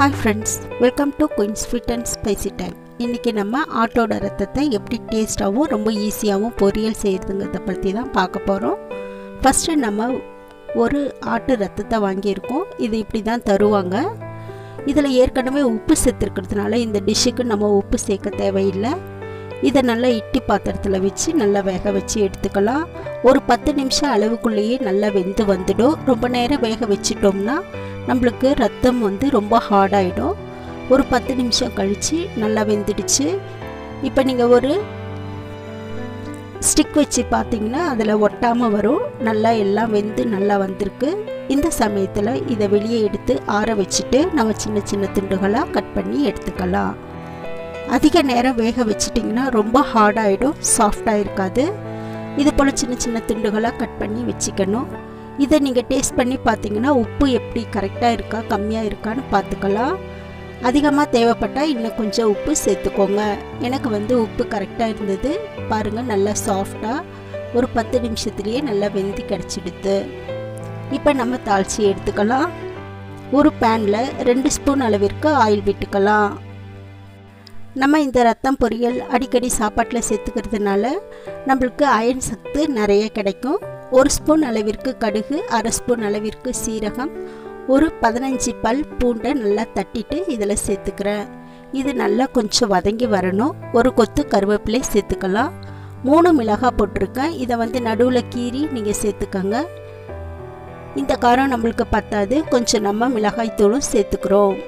hi friends welcome to Queens fit and spicy time இன்றைக்கி நம்ம ஆட்டோட ரத்தத்தை எப்படி டேஸ்ட்டாகவும் ரொம்ப ஈஸியாகவும் பொரியல் செய்கிறதுங்கிறத பற்றி தான் பார்க்க போகிறோம் ஃபஸ்ட்டு நம்ம ஒரு ஆட்டு ரத்தத்தை வாங்கியிருக்கோம் இது இப்படி தான் தருவாங்க இதில் ஏற்கனவே உப்பு சேர்த்துருக்கிறதுனால இந்த டிஷ்ஷுக்கு நம்ம உப்பு சேர்க்க தேவையில்லை இதை நல்லா இட்டி பாத்திரத்தில் வச்சு நல்லா வேக வச்சு எடுத்துக்கலாம் ஒரு பத்து நிமிஷம் அளவுக்குள்ளேயே நல்லா வெந்து வந்துடும் ரொம்ப நேரம் வேக வச்சிட்டோம்னா நம்மளுக்கு ரத்தம் வந்து ரொம்ப ஹார்டாகிடும் ஒரு பத்து நிமிஷம் கழித்து நல்லா வெந்துடுச்சு இப்போ நீங்கள் ஒரு ஸ்டிக் வச்சு பார்த்தீங்கன்னா அதில் ஒட்டாமல் வரும் நல்லா எல்லாம் வெந்து நல்லா வந்திருக்கு இந்த சமயத்தில் இதை வெளியே எடுத்து ஆற வச்சுட்டு நம்ம சின்ன சின்ன துண்டுகளாக கட் பண்ணி எடுத்துக்கலாம் அதிக நேரம் வேக வச்சிட்டிங்கன்னா ரொம்ப ஹார்டாகிடும் சாஃப்டாக இருக்காது இது போல் சின்ன சின்ன துண்டுகளாக கட் பண்ணி வச்சுக்கணும் இதை நீங்கள் டேஸ்ட் பண்ணி பார்த்தீங்கன்னா உப்பு எப்படி கரெக்டாக இருக்கா கம்மியாக இருக்கான்னு பார்த்துக்கலாம் அதிகமாக தேவைப்பட்டால் இன்னும் கொஞ்சம் உப்பு சேர்த்துக்கோங்க எனக்கு வந்து உப்பு கரெக்டாக இருந்தது பாருங்கள் நல்லா சாஃப்டாக ஒரு பத்து நிமிஷத்துலேயே நல்லா வெந்தி கிடச்சிடுது இப்போ நம்ம தாளித்து எடுத்துக்கலாம் ஒரு பேனில் ரெண்டு ஸ்பூன் அளவிற்கு ஆயில் விட்டுக்கலாம் நம்ம இந்த ரத்தம் பொரியல் அடிக்கடி சாப்பாட்டில் சேர்த்துக்கிறதுனால நம்மளுக்கு அயன் சத்து நிறைய கிடைக்கும் ஒரு ஸ்பூன் அளவிற்கு கடுகு அரை ஸ்பூன் அளவிற்கு சீரகம் ஒரு பதினஞ்சு பல் பூண்டை நல்லா தட்டிட்டு இதில் சேர்த்துக்கிறேன் இது நல்லா கொஞ்சம் வதங்கி வரணும் ஒரு கொத்து கருவேப்பிலை சேர்த்துக்கலாம் மூணு மிளகாய் போட்டிருக்கேன் இதை வந்து நடுவில் கீறி நீங்கள் சேர்த்துக்கோங்க இந்த காரம் நம்மளுக்கு பத்தாது கொஞ்சம் நம்ம மிளகாய் தூளும் சேர்த்துக்கிறோம்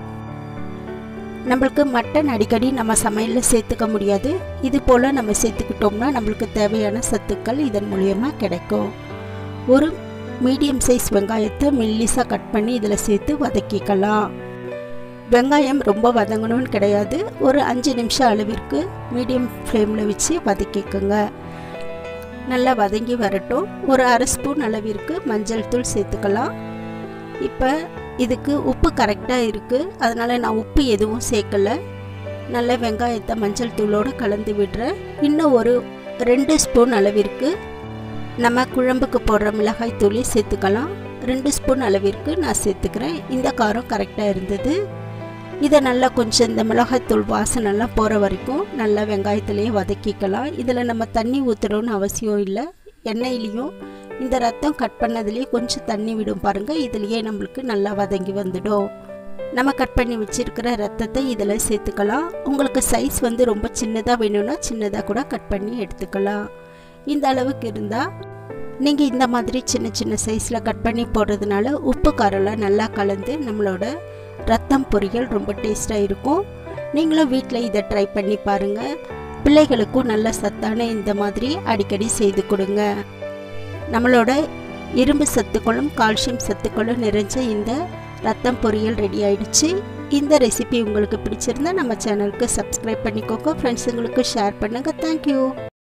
நம்மளுக்கு மட்டன் அடிக்கடி நம்ம சமையலில் சேர்த்துக்க முடியாது இது போல் நம்ம சேர்த்துக்கிட்டோம்னா நம்மளுக்கு தேவையான சத்துக்கள் இதன் மூலியமாக கிடைக்கும் ஒரு மீடியம் சைஸ் வெங்காயத்தை மெல்லிஸாக கட் பண்ணி இதில் சேர்த்து வதக்கிக்கலாம் வெங்காயம் ரொம்ப வதங்கணும்னு கிடையாது ஒரு அஞ்சு நிமிஷம் அளவிற்கு மீடியம் ஃப்ளேமில் வச்சு வதக்கிக்கோங்க நல்லா வதங்கி வரட்டும் ஒரு அரை ஸ்பூன் அளவிற்கு மஞ்சள் தூள் சேர்த்துக்கலாம் இப்போ இதுக்கு உப்பு கரெக்டாக இருக்குது அதனால் நான் உப்பு எதுவும் சேர்க்கலை நல்ல வெங்காயத்தை மஞ்சள் தூளோடு கலந்து விடுறேன் இன்னும் ஒரு ரெண்டு ஸ்பூன் அளவிற்கு நம்ம குழம்புக்கு போடுற மிளகாய் தூளை சேர்த்துக்கலாம் ரெண்டு ஸ்பூன் அளவிற்கு நான் சேர்த்துக்கிறேன் இந்த காரம் கரெக்டாக இருந்தது இதை நல்லா கொஞ்சம் இந்த மிளகாய்த்தூள் வாசனைலாம் போகிற வரைக்கும் நல்லா வெங்காயத்துலேயே வதக்கிக்கலாம் இதில் நம்ம தண்ணி ஊற்றுறோன்னு அவசியம் இல்லை எண்ணெயிலையும் இந்த ரத்தம் கட் பண்ணதுலேயே கொஞ்சம் தண்ணி விடும் பாருங்கள் இதுலேயே நம்மளுக்கு நல்லா வதங்கி வந்துடும் நம்ம கட் பண்ணி வச்சுருக்கிற ரத்தத்தை இதில் சேர்த்துக்கலாம் உங்களுக்கு சைஸ் வந்து ரொம்ப சின்னதாக வேணும்னா சின்னதாக கூட கட் பண்ணி எடுத்துக்கலாம் இந்த அளவுக்கு இருந்தால் நீங்கள் இந்த மாதிரி சின்ன சின்ன சைஸில் கட் பண்ணி போடுறதுனால உப்பு காரெல்லாம் நல்லா கலந்து நம்மளோட ரத்தம் பொரியல் ரொம்ப டேஸ்ட்டாக இருக்கும் நீங்களும் வீட்டில் இதை ட்ரை பண்ணி பாருங்கள் பிள்ளைகளுக்கும் நல்ல சத்தான இந்த மாதிரி அடிக்கடி செய்து கொடுங்க நம்மளோட இரும்பு சத்துக்களும் கால்சியம் சத்துக்களும் நிறைஞ்ச இந்த ரத்தம் பொரியல் ரெடி ஆயிடுச்சு இந்த ரெசிபி உங்களுக்கு பிடிச்சிருந்தா நம்ம சேனலுக்கு சப்ஸ்கிரைப் பண்ணிக்கோங்க ஃப்ரெண்ட்ஸுங்களுக்கு ஷேர் பண்ணுங்கள் தேங்க்யூ